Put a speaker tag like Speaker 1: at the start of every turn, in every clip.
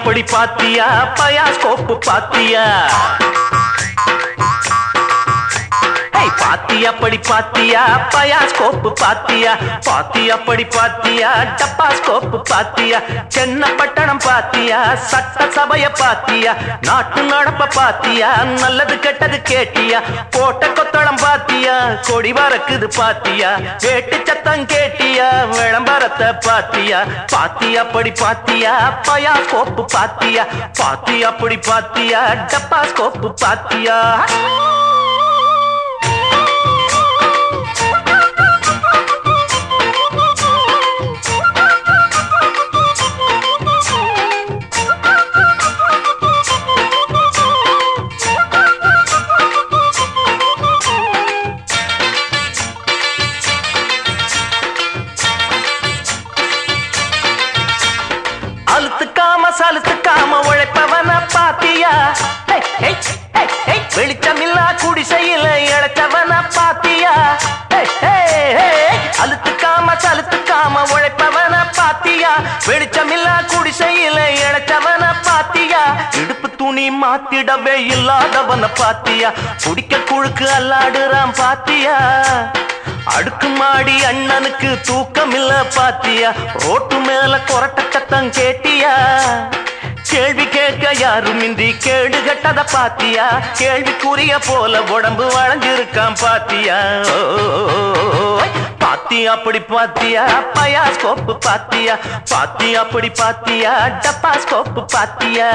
Speaker 1: அப்படி பாத்தியா பயாஸ்கோப்பு பாத்தியா ஏய், பாத்தியா படி பாத்தியா பயாஸ்கோப்பு பாத்தியா பாத்தியா படி பாத்தியா டப்பாஸ்கோப்பு பாத்தியா சென்ன பட்டணம் பாத்தியா சட்ட சபைய பாத்தியா நாட்டு நடப்ப பாத்தியா நல்லது கெட்டது கேட்டியா கோட்டை கொத்தளம் பாத்தியா கொடி பறக்குது பாத்தியா வேட்டு சத்தம் கேட்டியா விளம்பரத்தை பாத்தியா பாத்தியா படி பாத்தியா பயாஸ்கோப்பு பாத்தியா பாத்தியா படி பாத்தியா டப்பாஸ்கோப்பு பாத்தியா அழுத்துக்காம சலுத்துக்காம உழைப்பவன பாத்தியா ஹே, ஹே, ஹே, ஹே. வெளிச்சமில்லா குடிசையில இழைச்சவன பாத்தியா ஹே, ஹே, ஹே. அழுத்துக்காம சலுத்துக்காம உழைப்பவன பாத்தியா வெளிச்சமில்லா குடிசையில இழைச்சவன பாத்தியா இடுப்பு துணி மாத்திடவே இல்லாதவன பாத்தியா குடிக்க குழுக்கு அல்லாடுறான் பாத்தியா அடுக்குமாடி அண்ணனுக்கு தூக்கம் இல்ல பாத்தியா ரோட்டு மேல கொரட்டக்கத்தம் கேட்டியா கேள்வி கேட்க யாரும் இன்றி கேடு கட்டத பாத்தியா கேள்விக்குரிய போல உடம்பு வளைஞ்சிருக்கான் பாத்தியா ஓய், பாத்தியா அப்படி பாத்தியா பயாஸ்கோப்பு பாத்தியா பாத்தியா அப்படி பாத்தியா டப்பாஸ்கோப்பு பாத்தியா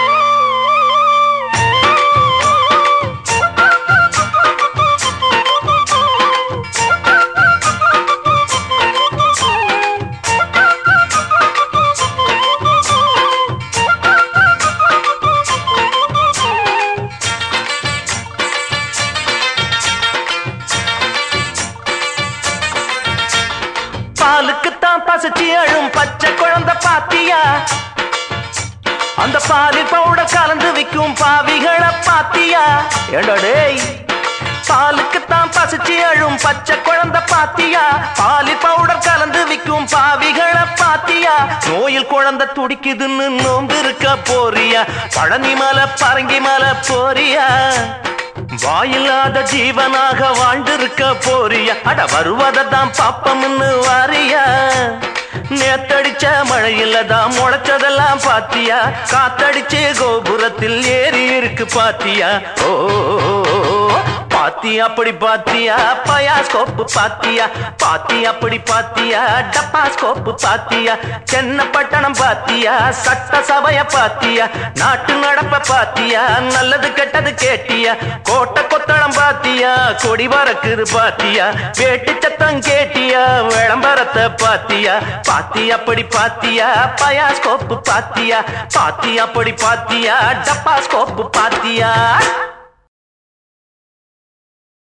Speaker 1: பாலுக்குத்தான் பசிச்சு அழும் பச்சை குழந்தை பாத்தியா அந்த பாலில் பவுடர் கலந்து விக்கும் பாவிகளை பாத்தியா எடடேய் பாலுக்குத்தான் பசிச்சு அழும் பச்சை குழந்தை பாத்தியா பாலில் பவுடர் கலந்து விக்கும் பாவிகளை பாத்தியா நோயில் குழந்தை துடிக்குதுன்னு நோம்பு இருக்க போறியா பழனி மலை பரங்கி மலை போறியா வாயில்லாத ஜீவனாக வாழ்ந்திருக்க போறியா அட வருவதான் பாப்பம்னு வாரியா நேத்தடிச்ச மழையில தான் முளைச்சதெல்லாம் பாத்தியா காத்தடிச்சு கோபுரத்தில் ஏறி இருக்கு பாத்தியா ஓ பாத்தியா அப்படி பாத்தியா பயாஸ்கோப்பு பாத்தியா பாத்தியா அப்படி பாத்தியா டப்பாஸ்கோப்பு பாத்தியா சென்ன பட்டணம் பாத்தியா சட்ட சபைய பாத்தியா நாட்டு நடப்ப பாத்தியா நல்லது கெட்டது கேட்டியா கோட்டை கொத்தளம் பாத்தியா கொடி பறக்குது பாத்தியா வேட்டு சத்தம் கேட்டியா விளம்பரத்தை பாத்தியா பாத்தியா அப்படி பாத்தியா பயாஸ்கோப்பு பாத்தியா பாத்தியா அப்படி பாத்தியா டப்பாஸ்கோப்பு பாத்தியா